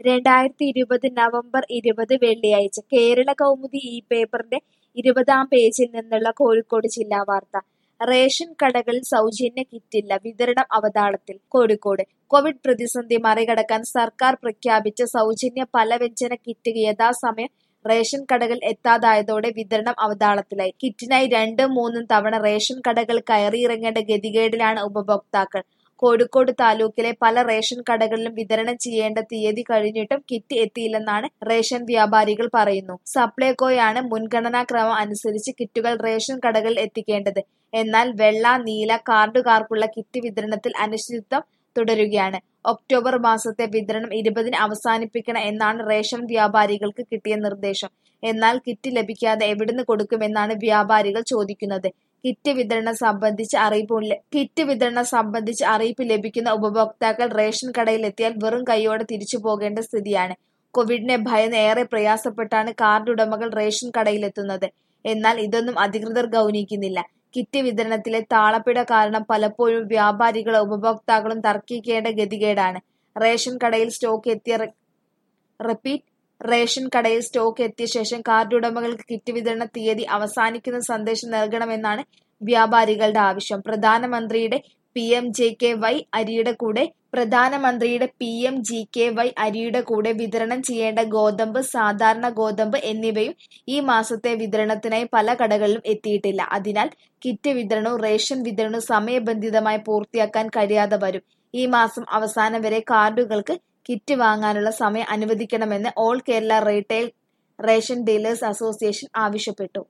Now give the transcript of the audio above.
രണ്ടായിരത്തി ഇരുപത് നവംബർ ഇരുപത് വെള്ളിയാഴ്ച കേരള കൗമുദി ഈ പേപ്പറിന്റെ ഇരുപതാം പേജിൽ നിന്നുള്ള കോഴിക്കോട് ജില്ലാ വാർത്ത റേഷൻ കടകളിൽ സൗജന്യ കിറ്റില്ല വിതരണം അവതാളത്തിൽ കോഴിക്കോട് കോവിഡ് പ്രതിസന്ധി മറികടക്കാൻ സർക്കാർ പ്രഖ്യാപിച്ച സൗജന്യ പലവ്യഞ്ജന കിറ്റ് യഥാസമയം റേഷൻ കടകൾ എത്താതായതോടെ വിതരണം അവതാളത്തിലായി കിറ്റിനായി രണ്ടും മൂന്നും തവണ റേഷൻ കടകൾ കയറിയിറങ്ങേണ്ട ഗതികേടിലാണ് ഉപഭോക്താക്കൾ കോഴിക്കോട് താലൂക്കിലെ പല റേഷൻ കടകളിലും വിതരണം ചെയ്യേണ്ട തീയതി കഴിഞ്ഞിട്ടും കിറ്റ് എത്തിയില്ലെന്നാണ് റേഷൻ വ്യാപാരികൾ പറയുന്നു സപ്ലൈകോയാണ് മുൻഗണനാക്രമം അനുസരിച്ച് കിറ്റുകൾ റേഷൻ കടകളിൽ എത്തിക്കേണ്ടത് എന്നാൽ വെള്ള നീല കാർഡുകാർക്കുള്ള കിറ്റ് വിതരണത്തിൽ അനിശ്ചിതത്വം തുടരുകയാണ് ഒക്ടോബർ മാസത്തെ വിതരണം ഇരുപതിന് അവസാനിപ്പിക്കണം എന്നാണ് റേഷൻ വ്യാപാരികൾക്ക് കിട്ടിയ നിർദ്ദേശം എന്നാൽ കിറ്റ് ലഭിക്കാതെ എവിടുന്ന് കൊടുക്കുമെന്നാണ് വ്യാപാരികൾ ചോദിക്കുന്നത് കിറ്റ് വിതരണം സംബന്ധിച്ച് അറിയിപ്പ് കിറ്റ് വിതരണം സംബന്ധിച്ച് അറിയിപ്പ് ലഭിക്കുന്ന ഉപഭോക്താക്കൾ റേഷൻ കടയിൽ എത്തിയാൽ വെറും കൈയോടെ തിരിച്ചു പോകേണ്ട സ്ഥിതിയാണ് കോവിഡിനെ ഭയന്ന് ഏറെ പ്രയാസപ്പെട്ടാണ് കാർഡ് ഉടമകൾ റേഷൻ കടയിലെത്തുന്നത് എന്നാൽ ഇതൊന്നും അധികൃതർ ഗൗനിക്കുന്നില്ല കിറ്റ് വിതരണത്തിലെ താളപ്പിഴ കാരണം പലപ്പോഴും വ്യാപാരികളും ഉപഭോക്താക്കളും തർക്കിക്കേണ്ട ഗതികേടാണ് റേഷൻ കടയിൽ സ്റ്റോക്ക് എത്തിയ റിപ്പീറ്റ് റേഷൻ കടയിൽ സ്റ്റോക്ക് എത്തിയ ശേഷം കാർഡ് ഉടമകൾക്ക് കിറ്റ് വിതരണ തീയതി അവസാനിക്കുന്ന സന്ദേശം നൽകണമെന്നാണ് വ്യാപാരികളുടെ ആവശ്യം പ്രധാനമന്ത്രിയുടെ P M J K Y അരിയുടെ കൂടെ പ്രധാനമന്ത്രിയുടെ P M G K Y അരിയുടെ കൂടെ വിതരണം ചെയ്യേണ്ട ഗോതമ്പ് സാധാരണ ഗോതമ്പ് എന്നിവയും ഈ മാസത്തെ വിതരണത്തിനായി പല കടകളിലും എത്തിയിട്ടില്ല അതിനാൽ കിറ്റ് വിതരണവും റേഷൻ വിതരണവും സമയബന്ധിതമായി പൂർത്തിയാക്കാൻ കഴിയാതെ വരും ഈ മാസം അവസാനം വരെ കാർഡുകൾക്ക് കിറ്റ് വാങ്ങാനുള്ള സമയം അനുവദിക്കണമെന്ന് all Kerala retail ration dealers association ആവശ്യപ്പെട്ടു